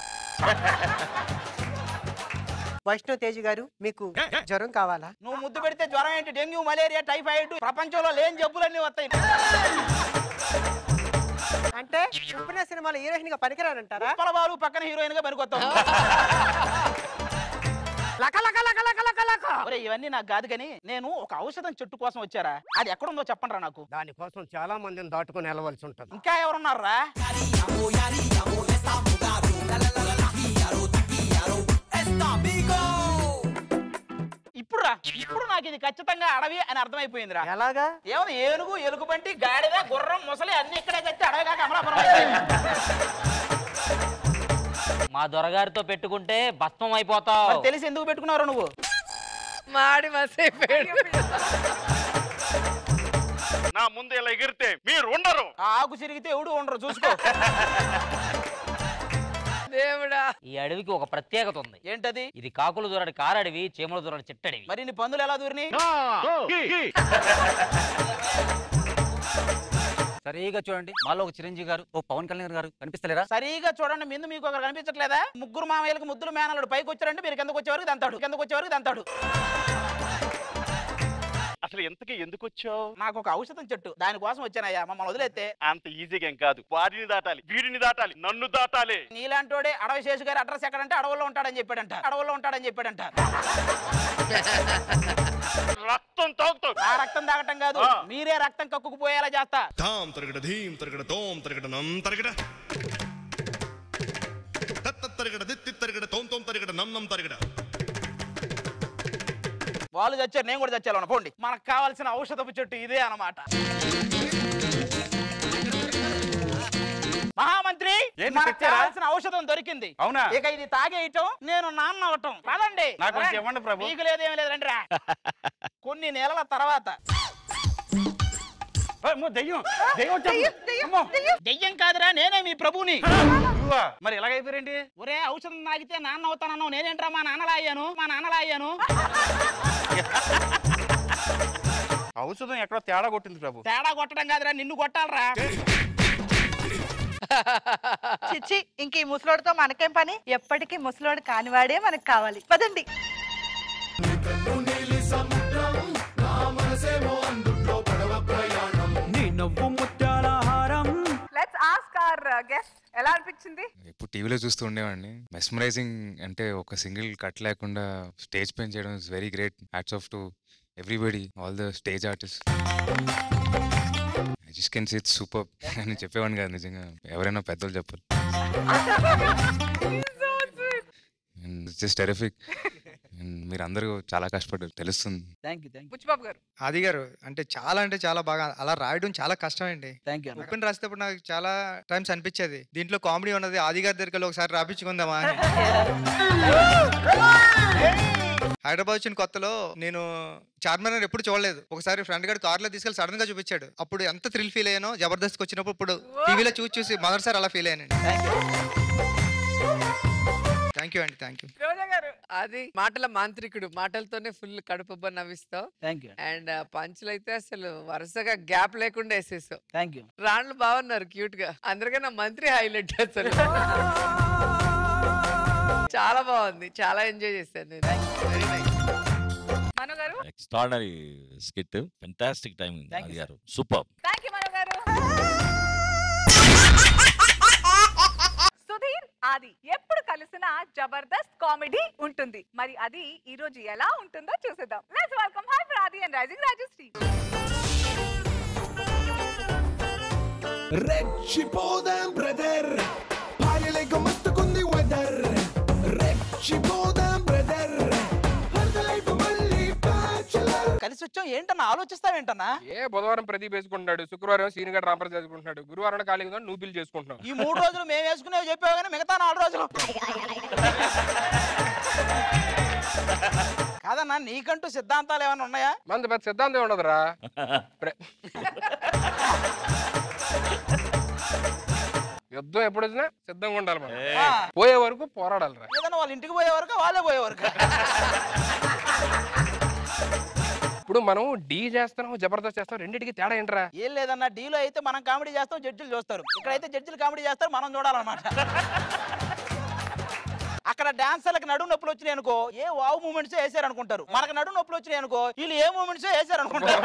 వైష్ణవ్ తేజ్ గారు మీకు జ్వరం కావాలా నువ్వు ముద్దు పెడితే జ్వరం ఏంటి డెంగ్యూ మలేరియా టైఫాయిడ్ ప్రపంచంలో లేని జబ్బులన్నీ వస్తాయి అంటే ఉప్పిన సినిమాలో హీరోయిన్ గా పనికిరానంటారా పొలబాలు పక్కన హీరోయిన్ గా పనికొస్తావు లక లక లక లక లక లక ఒరే ఇవన్నీ నాకు కాదు కానీ నేను ఒక ఔషధం చెట్టు కోసం వచ్చారా అది ఎక్కడుందో చెప్పండి నాకు దానికోసం చాలా మందిని దాటుకుని వెళ్ళవలసి ఉంటుంది ఇంకా ఎవరున్నారా ఇప్పుడు రా ఇప్పుడు నాకు ఇది ఖచ్చితంగా అడవి అని అర్థమైపోయిందిరా ఎలాగా ఏమో ఏనుగు ఎలుగుబంటి గాడిద గుర్రం ముసలి అన్ని ఇక్కడే తెచ్చి అడవి కాక అమలాపురం అయిపోయింది. మా దొరగారితో పెట్టుకుంటే భస్మం అయిపోతావు మరి తెలిసి ఎందుకు పెట్టుకున్నావు నువ్వు మాడి మసైపోయాడు నా ముందు ఇలా ఎగిరితే మీరు ఉండరు ఆ ఆకు చిరిగితే ఎవడు ఉండరు చూసుకో దేవుడా ఈ అడవికి ఒక ప్రత్యేకత ఉంది ఏంటది ఇది కాకులు దూరడి కారడవి చీమల దూరడి చిట్టడివి మరి నీ పందులు ఎలా దూరిని సరిగా చూడండి మాలో ఒక చిరంజీవి గారు ఓ పవన్ కళ్యాణ్ గారు కనిపిస్తలేరా సరిగా చూడండి ముందు మీకు ఒకరు కనిపించట్లేదా ముగ్గురు మామయ్యలకు ముద్దులు మేనలుడు పైకి వచ్చారంటే మీరు కిందకు వచ్చే వరకు దంతాడు కిందకు వచ్చే వరకు దంతాడు అసలు ఎంతకి ఎందుకు వచ్చావు నాకు ఒక ఔషధం చెట్టు దానికోసం వచ్చానయ్యా మమ్మల్ని వదిలేస్తే అంత ఈజీగా ఏం కాదు వాడిని దాటాలి వీడిని దాటాలి నన్ను దాటాలి నీలాంటోడే అడవి శేషు గారి అడ్రస్ ఎక్కడంటే అడవుల్లో ఉంటాడని చెప్పాడంట అడవుల్లో ఉంటాడని చెప్పాడంట రక్తం తాగుతావు నా రక్తం తాగటం కాదు ఆ. మీరే రక్తం కక్కుకుపోయేలా చేస్తా తాం తరగడ ధీం తరగడ తోం తరగడ నం తరగడ తత్త తరగడ దిత్తి తరగడ తోం తోం తరగడ నం నం తరగడ వాళ్ళు చచ్చారు నేను కూడా చచ్చాను పోండి మనకు కావాల్సిన ఔషధపు చెట్టు ఇదే అన్నమాట మహామంత్రి ఏంటి మనకు తెచ్చారా? కావాల్సిన ఔషధం దొరికింది అవునా? ఇక ఇది తాగేయటం నేను నాన్న అవటం పదండి నాకు కొంచెం రండి. ఇవ్వండి ప్రభు. మీకు లేదేం లేదు రండి రా కొన్ని నెలల తర్వాత అమ్మో, దెయ్యం దెయ్యం వచ్చేస్తుంది. అమ్మో. దెయ్యం కాదురా నేనే మీ ప్రభుని నువ్వా? మరి ఎలాగైపోయారేంటి ఒరే ఔషధం తాగితే నాన్న అవుతానన్నావు నేనేంట్రా మా నాన్నలా అయ్యాను మా నాన్నలా అయ్యాను ఔషధం ఎక్కడో తేడా కొట్టింది ప్రభు తేడా కొట్టడం కాదురా నిన్ను కొట్టాలరా చిచ్చి ఇంక ఈ ముసలోడితో మనకేం పని ఎప్పటికీ ముసలోడు కానివాడే మనకు కావాలి పదండి నీ నవ్వు ముత్యాల హారం లెట్స్ ఆస్క్ అవర్ గెస్ట్ ఎలా అనిపించింది ఇప్పుడు టీవీలో చూస్తూ ఉండేవాడిని మెస్మరైజింగ్ అంటే ఒక సింగిల్ కట్ లేకుండా స్టేజ్ పైన చేయడం is very great hats off to everybody all the stage artist I just can see it's super అని చెప్పేవాడిని కాదు నిజంగా ఎవరైనా పెద్దలు చెప్పారు జస్ట్ టెరిఫిక్ మీరు అందరూ చాలా కష్టపడ్డారు తెలుస్తుంది థ్యాంక్ యూ థ్యాంక్ బుచ్చిబాబు గారు ఆది గారు అంటే చాలా అంటే చాలా బాగా అలా రాయడం చాలా కష్టం అండి థ్యాంక్ యూ ఓపెన్ రాసేటప్పుడు నాకు చాలా టైమ్స్ అనిపించేది దీంట్లో కామెడీ ఉన్నది ఆది గారి దగ్గర ఒకసారి రాపించుకుందామా అని హైదరాబాద్ వచ్చిన కొత్తలో నేను చార్మినార్ ఎప్పుడు చూడలేదు ఒకసారి ఫ్రెండ్ గారు కార్లో తీసుకెళ్లి సడన్ గా చూపించాడు అప్పుడు ఎంత థ్రిల్ ఫీల్ అయ్యానో జబర్దస్త్ వచ్చినప్పుడు ఇప్పుడు టీవీలో చూసి చూసి మొదటిసారి అలా ఫీల్ అయ్యానండి థ్యాంక్ యూ అండి థ్యాంక్ యూ అది మాటల మాంత్రికుడు మాటలతోనే ఫుల్ కడుపుబ్బ నవ్విస్తావు థ్యాంక్ యూ అండ్ పంచులు అయితే అసలు వరుసగా గ్యాప్ లేకుండా వేసేసావు థ్యాంక్ యూ రాళ్ళు బాగున్నారు క్యూట్ గా అందరికన్నా మంత్రి హైలైట్ అసలు చాలా బాగుంది చాలా ఎంజాయ్ చేశాను నేను వెరీ నైస్ మను గారు ఎక్స్ట్రాడనరీ స్కిట్ ఫెంటాస్టిక్ టైం అది గారు సూపర్ థ్యాంక్ యూ మను గారు సుధీర్ ఆది ఎప్పుడు కలిసినా జబర్దస్త్ కామెడీ ఉంటుంది మరి అది ఈ రోజు ఎలా ఉంటుందో చూసేద్దాం let's welcome hyper Aadi and rising రాజశ్రీ రెచ్చిపోదాం బ్రదర్ పాయలేక మస్తుకుంది వెదర్ రెచ్చిపోదాం బ్రదర్ లైఫ్ మళ్ళీ బ్యాచులర్ కలిసి వచ్చాం ఏంటన్నా ఆలోచిస్తావేంటన్నా ఏ బుధవారం ప్రదీప్ వేసుకుంటాడు శుక్రవారం సీన్ గడ్ రాంపర్ చేసుకుంటున్నాడు గురువారం ఖాళీ ఉందని నువ్వు బిల్ చేసుకుంటున్నావు ఈ మూడు రోజులు మేము వేసుకునేవి చెప్పావు కానీ మిగతా నాలుగు రోజులు కాదన్నా నీకంటూ సిద్ధాంతాలు ఏమైనా ఉన్నాయా మంది పెద్ద సిద్ధాంతం ఉండదురా ప్ర- యుద్ధం ఎప్పుడు వచ్చినా సిద్ధంగా ఉండాలి మనం ఆ. పోయే వరకు పోరాడాలిరా ఏదన్నా వాళ్ళ ఇంటికి పోయే వరకు వాళ్ళే పోయే వరకు ఇప్పుడు మనం డీ చేస్తున్నాం జబర్దస్త్ చేస్తాం రెండింటికి తేడా ఏంట్రా ఏం లేదన్నా డీలో అయితే మనం కామెడీ చేస్తాం జడ్జిలు చూస్తారు ఇక్కడైతే జడ్జిలు కామెడీ చేస్తారు మనం చూడాలన్నమాట అక్కడ డాన్సర్లకు నడుము నొప్పులు వచ్చినాయి అనుకో ఏ వావ్ మూమెంట్స్ వేసారు అనుకుంటారు మనకు నడుము నొప్పులు వచ్చినాయి అనుకో వీళ్ళు ఏ మూమెంట్స్ వేసారు అనుకుంటారు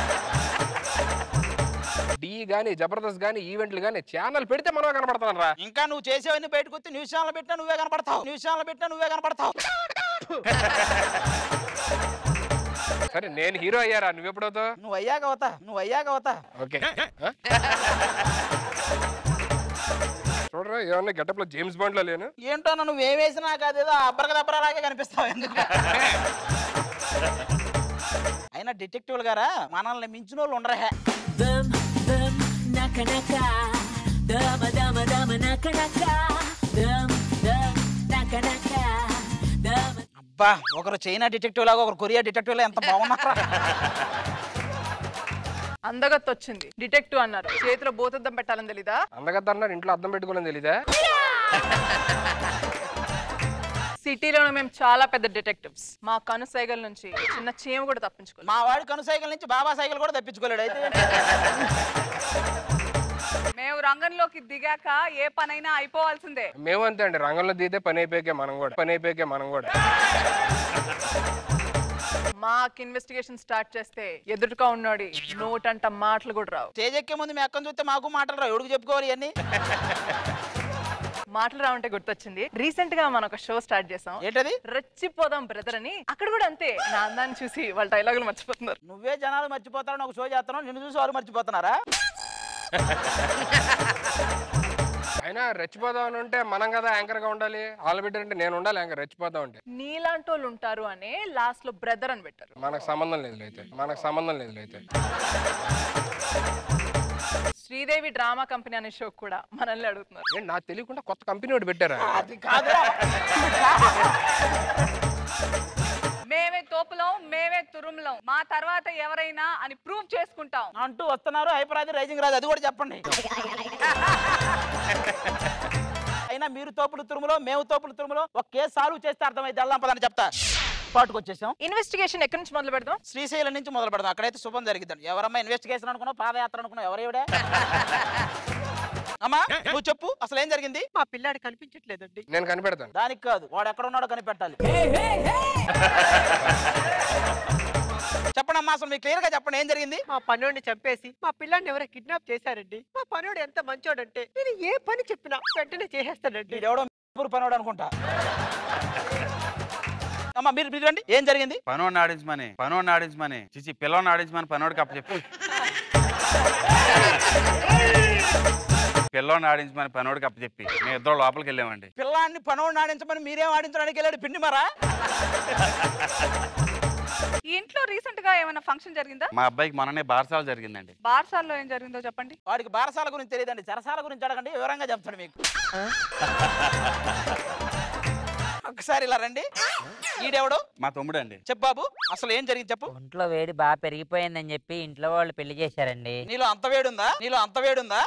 డీ గానీ జబర్దస్త్ గానీ ఈవెంట్లు గానీ ఛానల్ పెడితే మనమే కనపడతాం రా ఇంకా నువ్వు చేసేవన్నీ బయటకు వచ్చి న్యూస్ ఛానల్ పెట్టినా నువ్వే కనపడతావు న్యూస్ ఛానల్ పెట్టినా నువ్వే కనపడతావు సరే నేను హీరో అయ్యారా నువ్వు ఎప్పుడవుతావు నువ్వు అయ్యాక అవుతా నువ్వు అయ్యాక అవుతా ఓకే ఆ? చూడరా ఏమన్నా గెటప్ లో జేమ్స్ బాండ్ లో లేను ఏంటో నువ్వు ఏం వేసినా కాదేదో అబ్బరక దబ్బరలాగే కనిపిస్తావు ఎందుకు అయినా డిటెక్టివ్ గారా మనల్ని మించిన వాళ్ళు ఉండరా Dum dum naka naka dama dama dama naka naka dum dum naka naka dama అబ్బా ఒకరు చైనా డిటెక్టివ్ లాగా ఒకరు కొరియా డిటెక్టివ్ లాగా ఎంత బాగున్నారా అందగత్తు వచ్చింది డిటెక్టివ్ అన్నారు చేతిలో బోతద్దం పెట్టాలని తెలీదా అందగద్ద అన్నారు ఇంట్లో అద్దం పెట్టుకోవాలని తెలీదా సిటీలో మేము చాలా పెద్ద డిటెక్టివ్స్ మా కను సైగల నుంచి చిన్న చీమ కూడా తప్పించుకోలేదు మా వాడి కను సైకిల్ నుంచి బాబా సైకిల్ కూడా తప్పించుకోలేడు అయితే మేము రంగంలోకి దిగాక ఏ పనైనా అయిపోవాల్సిందే మేము అంతే అండి రంగంలో దిగితే పని అయిపోయాకే మనం కూడా పని అయిపోయాకే మనం కూడా మాకు ఇన్వెస్టిగేషన్ స్టార్ట్ చేస్తే ఎదురుగా ఉన్నాడు నోటంట మాటలు కూడా రావు స్టేజ్ ఎక్కే ముందు మీ అక్కను చూస్తే మాకు మాటలు రావు ఎవడికి చెప్పుకోవాలి ఇవన్నీ మాటలు రావంటే గుర్తొచ్చింది రీసెంట్ గా మనం ఒక షో స్టార్ట్ చేసాం ఏంటది రెచ్చిపోదాం బ్రదర్ అని అక్కడ కూడా అంతే నా అందాన్ని చూసి వాళ్ళ డైలాగులు మర్చిపోతున్నారు నువ్వే జనాలు మర్చిపోతారని ఒక షో చేస్తున్నావు నిన్ను చూసి వాళ్ళు మర్చిపోతున్నారా అయినా రెచ్చిపోదాం అని ఉంటే మనం కదా యాంకర్ గా ఉండాలి వాళ్ళ బిడ్డ అంటే నేను ఉండాలి యాంకర్ రెచ్చిపోదాం అంటే నీలాంటి వాళ్ళు ఉంటారు అనే లాస్ట్ లో బ్రదర్ అని పెట్టారు మనకు సంబంధం లేదు అయితే మనకు సంబంధం లేదు అయితే శ్రీదేవి డ్రామా కంపెనీ అనే షో కూడా మనల్ని అడుగుతున్నారు ఏంటి నాకు తెలియకుండా కొత్త కంపెనీ ఒకటి పెట్టారా అది కాదురా మేమే తోపులం మేమే తురుములం మా తర్వాత ఎవరైనా అని ప్రూవ్ చేసుకుంటాం అంటూ వస్తున్నారు హైపరాది రైజింగ్ రాదు అది కూడా చెప్పండి అయినా మీరు తోపులు తురుములో మేము తోపులు తురుములో ఒక కేసు సాల్వ్ చేస్తే అర్థమైతే వెళ్దాం పదని చెప్తా స్పాట్కి వచ్చేసాం ఇన్వెస్టిగేషన్ ఎక్కడి నుంచి మొదలు పెడదాం శ్రీశైలం నుంచి మొదలు పెడదాం అక్కడైతే శుభం జరిగిద్దండి ఎవరమ్మా ఇన్వెస్టిగేషన్ అనుకున్నావు పాదయాత్ర అనుకున్నావు ఎవరేవిడే అమ్మా నువ్వు చెప్పు అసలు ఏం జరిగింది మా పిల్లాడు కనిపించట్లేదండి నేను కనిపెడతాను దానికి కాదు వాడు ఎక్కడ ఉన్నాడో కనిపెట్టాలి చెప్పండి అమ్మా అసలు మీకు క్లియర్ గా చెప్పండి ఏం జరిగింది మా పనోడిని చంపేసి మా పిల్లాడిని ఎవరో కిడ్నాప్ చేశారండి మా పనోడు ఎంత మంచోడంటే నేను ఏ పని చెప్పినా వెంటనే చేసేస్తాడండి ఎవడో ఊరు పనోడు అనుకుంటా అమ్మా మీరు మీరు రండి ఏం జరిగింది పనోడిని ఆడించమని పనోడిని ఆడించమని చిచి పిల్లని ఆడించమని పనోడికి అప్పచెప్పి పిల్లోని ఆడించమని పనోడికి అప్పచెప్పి మేము ఇద్దరు లోపలికి వెళ్ళామండి పిల్లాన్ని పనోడిని ఆడించమని మీరేం ఆడించడానికి వెళ్ళాడు పిండి మరా ఈ ఇంట్లో రీసెంట్ గా ఏమైనా ఫంక్షన్ జరిగిందా మా అబ్బాయికి మొన్ననే బారసాల జరిగిందండి బార్సాల్లో ఏం జరిగిందో చెప్పండి వాడికి బారసాల గురించి తెలియదండి చెరసాల గురించి అడగండి వివరంగా చెప్తాడు మీకు ఒకసారి ఇలా రండి ఈడెవడు మా తమ్ముడు అండి చెప్పు బాబు అసలు ఏం జరిగింది చెప్పు ఒంట్లో వేడి బాగా పెరిగిపోయిందని చెప్పి ఇంట్లో వాళ్ళు పెళ్లి చేశారండి నీలో అంత వేడుందా నీలో అంత వేడుందా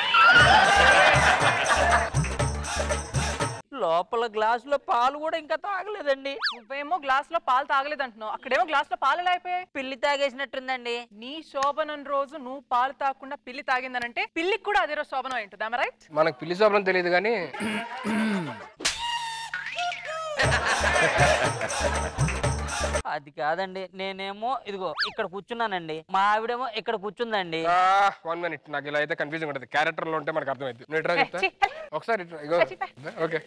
లోపల గ్లాసులో పాలు కూడా ఇంకా తాగలేదండి నువ్వేమో గ్లాస్ లో పాలు తాగలేదు అంటున్నావు అక్కడేమో గ్లాస్ లో పాలు ఎలా అయిపోయాయి పిల్లి తాగేసినట్టుందండి నీ శోభనం రోజు నువ్వు పాలు తాగకుండా పిల్లి తాగిందనంటే పిల్లికి కూడా అదే రోజు శోభనం ఏంటి రైట్ మనకు పిల్లి శోభనం తెలియదు కానీ అది కాదండి నేనేమో ఇదిగో ఇక్కడ కూర్చున్నానండి మా ఆవిడేమో ఇక్కడ కూర్చుందండి వన్ మినిట్ నాకు ఇలా అయితే కన్ఫ్యూజన్ ఉంటుంది క్యారెక్టర్ లో ఉంటే మనకు అర్థమైంది నువ్వు ఇట్రా చెప్తా ఒకసారి ఇట్రా ఇగో ఓకే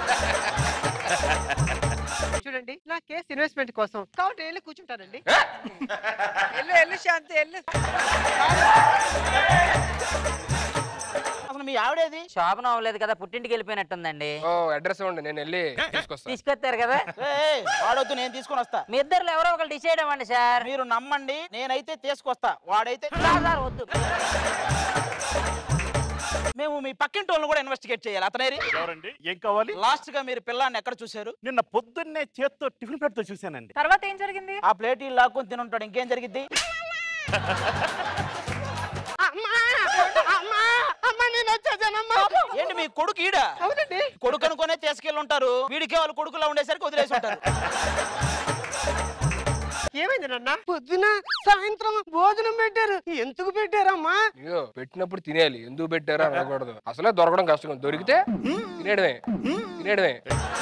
చూడండి నా కేసు ఇన్వెస్ట్మెంట్ కోసం కాబట్టి వెళ్ళి కూర్చుంటానండి వెళ్ళు వెళ్ళు శాంతి వెళ్ళు అసలు మీ ఆవిడేది శోభనం అవ్వలేదు కదా పుట్టింటికి వెళ్ళిపోయినట్టుందండి ఓ అడ్రస్ ఇవ్వండి నేను వెళ్ళి తీసుకొస్తా తీసుకొస్తారు కదా ఏయ్, వాడొద్దు నేను తీసుకొని వస్తా మీ ఇద్దరు ఎవరో ఒకరు డిసైడ్ అవ్వండి సార్ మీరు నమ్మండి నేనైతే తీసుకొస్తా వాడైతే సార్ వద్దు మేము మీ పక్కింటి వాళ్ళని కూడా ఇన్వెస్టిగేట్ చేయాలి అతనేరి ఎవరండి ఏం కావాలి లాస్ట్ గా మీరు పిల్లాన్ని ఎక్కడ చూశారు నిన్న పొద్దున్నే చేత్తో టిఫిన్ ప్లేట్తో చూశానండి తర్వాత ఏం జరిగింది ఆ ప్లేట్ ఈ లాక్కొని తినుంటాడు ఇంకేం జరిగింది ఏంటి మీ కొడుకు ఈడ అవునండి కొడుకు అనుకునే తీసుకెళ్ళి ఉంటారు వీడికే వాళ్ళు కొడుకులా ఉండేసరికి వదిలేసి ఉంటారు ఏమైంది నాన్న పొద్దున సాయంత్రం భోజనం పెట్టారు ఎందుకు పెట్టారమ్మా ఇగో పెట్టినప్పుడు తినేయాలి ఎందుకు పెట్టారా అనకూడదు అసలే దొరకడం కష్టం దొరికితే తినేయడమే తినేయడమే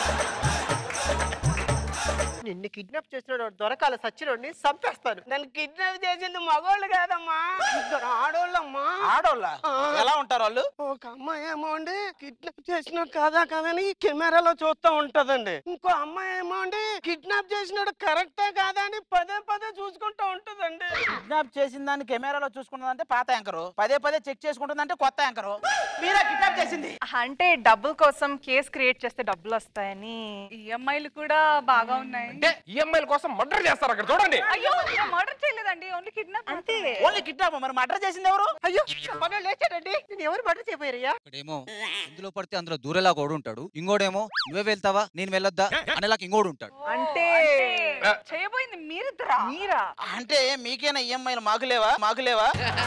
నిన్ను కిడ్నాప్ చేసిన దొరకాల సచ్చినోడిని చంపేస్తాను నన్ను కిడ్నాప్ చేసింది మగోళ్ళు కాదమ్మా ఇద్దరు ఆడోళ్ళమ్మా ఆడోళ్ళ ఆ. ఎలా ఉంటారు వాళ్ళు ఒక అమ్మాయి ఏమో అండి కిడ్నాప్ చేసిన కాదా కాదని కెమెరాలో చూస్తూ ఉంటదండి ఇంకో అమ్మాయి ఏమో అండి కిడ్నాప్ చేసినాడు కరెక్టా కాదా అని పదే పదే చూసుకుంటూ ఉంటదండి కిడ్నాప్ చేసిన దాన్ని కెమెరాలో చూసుకుంటుందంటే పాత యాంకరు పదే పదే చెక్ చేసుకుంటుందంటే కొత్త యాంకరు మీరే కిడ్నాప్ చేసింది అంటే డబ్బుల కోసం కేసు క్రియేట్ చేస్తే డబ్బులు వస్తాయని ఈఎంఐలు కూడా బాగా ఉన్నాయి అంటే ఈఎంఐల కోసం మర్డర్ చేస్తారు అక్కడ చూడండి అయ్యో మర్డర్ చేయలేదండి ఓన్లీ కిడ్నాప్ అంతే ఓన్లీ కిడ్నాప్ మరి మర్డర్ చేసింది ఎవరు అయ్యో పనులు లేచాడండి నేను ఎవరు మర్డర్ చేయబోయారయ్యా ఇక్కడేమో ఎందులో పడితే అందులో దూరేలా ఒకడు ఉంటాడు ఇంకోడేమో నువ్వే వెళ్తావా నేను వెళ్ళొద్దా అనేలాగా ఇంకోడు ఉంటాడు అంటే చేయబోయింది మీరిద్దరా మీరా అంటే మీకేనా ఈఎంఐలు మాకులేవా మాకులేవా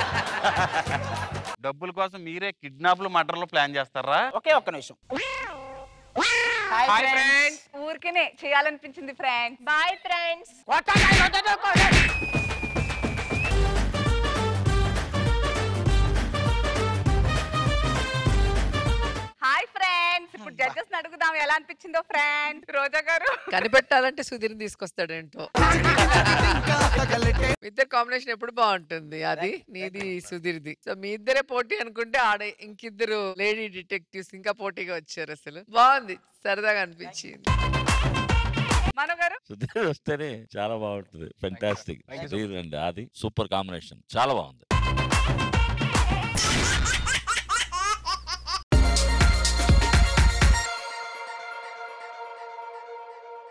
డబ్బుల కోసం మీరే కిడ్నాప్లు మర్డర్లు ప్లాన్ చేస్తారా ఒకే ఒక్క నిమిషం హాయ్ ఫ్రెండ్స్ ఊరికేనే చేయాలనిపించింది friends bye friends hi friends ఇప్పుడు జడ్జెస్ అడుగుదాం ఎలా అనిపించిందో ఫ్రెండ్ రోజా గారు కనిపెట్టాలంటే సుధీర్ తీసుకొస్తాడేంటో మీ ఇద్దరు కాంబినేషన్ ఎప్పుడు బాగుంటుంది అది నీది సుధీర్ది సో మీ ఇద్దరే పోటీ అనుకుంటే ఆడ ఇంకిద్దరు లేడీ డిటెక్టివ్స్ ఇంకా పోటీగా వచ్చారు అసలు బాగుంది సరదాగా అనిపించింది మనో గారు సుధీర్ వస్తేనే చాలా బాగుంటుంది ఫెంటాస్టిక్ సుధీర్ అండి అది సూపర్ కాంబినేషన్ చాలా బాగుంది